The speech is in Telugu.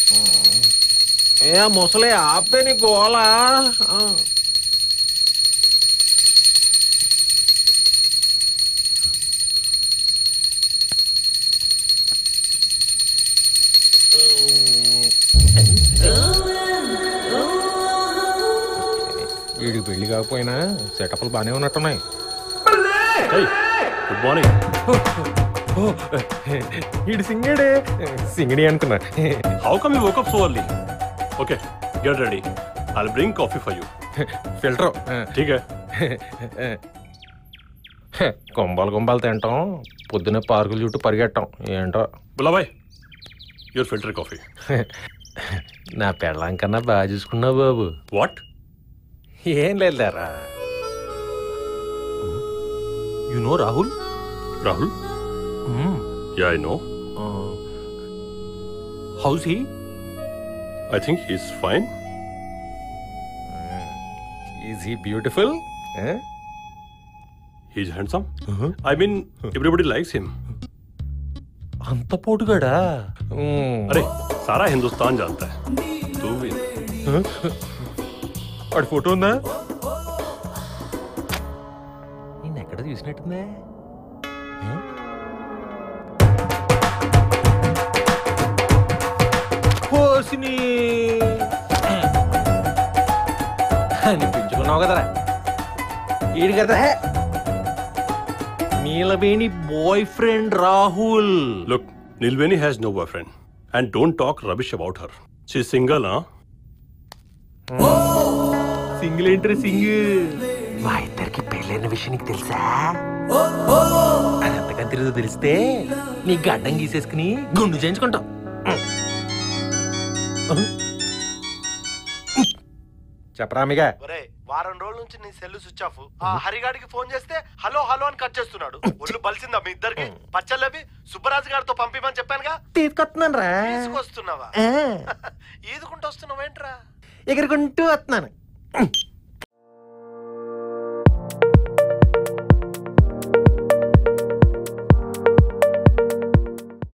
ఏ ముసలి ఆపే నీ గోలా ఆ. వీడికి పెళ్లి కాకపోయినా సెటప్లు బాగానే ఉన్నట్టున్నాయి గుడ్ మార్నింగ్ వీడి సింగడే సింగడి అనుకున్నా how come you woke up so early okay get ready I bring coffee for you filter ठीक है కొంబాలు కొంబాలు తింటాం పొద్దున్నే పార్కుల చుట్టూ పరిగెట్టాం ఏంటో बुला भाई योर फिल्टर कॉफी నా పెళ్ళాం కన్నా బాగా చూసుకున్నావు బాబు व्हाट ఏం లేదులేరా you know Rahul Rahul yeah I know how's he I think he is fine is he beautiful he is handsome I mean everybody likes him అంత పోటుగాడా अरे सारा हिंदुस्तान जानता है तू भी వాడి ఫోటో ఉందా నేను ఎక్కడ చూసినట్టుందే కోసిని అనిపించుకున్నావు కదరా ఈడు కదా Neelaveni boy friend Rahul Look, Nilveni has no boyfriend. And don't talk rubbish about her. She's single, huh? Single ఏంట్రీ సింగిల్ మా ఇద్దరికి పెళ్ళైన విషయం నీకు తెలుసా అది ఎంతగా తిరుగుతూ తెలిస్తే నీ గడ్డం గీసేసుకుని గుండు చేయించుకుంటావు చెప్పరామిగా ఒరే వారం రోజుల నుంచి నీ సెల్ స్విచ్ ఆఫ్ ఆ హరిగాడికి ఫోన్ చేస్తే హలో హలో అని కట్ చేస్తున్నాడు ఒళ్ళు బలిసిందా మీ ఇద్దరికి పచ్చళ్ళవి సుబ్బరాజు గారితో పంపిమని చెప్పానుగా తీసుకొస్తున్నాను రా తీసుకొస్తున్నావా ఈదుకుంటూ వస్తున్నావేంట్రా ఎగురుకుంటూ వస్తున్నాను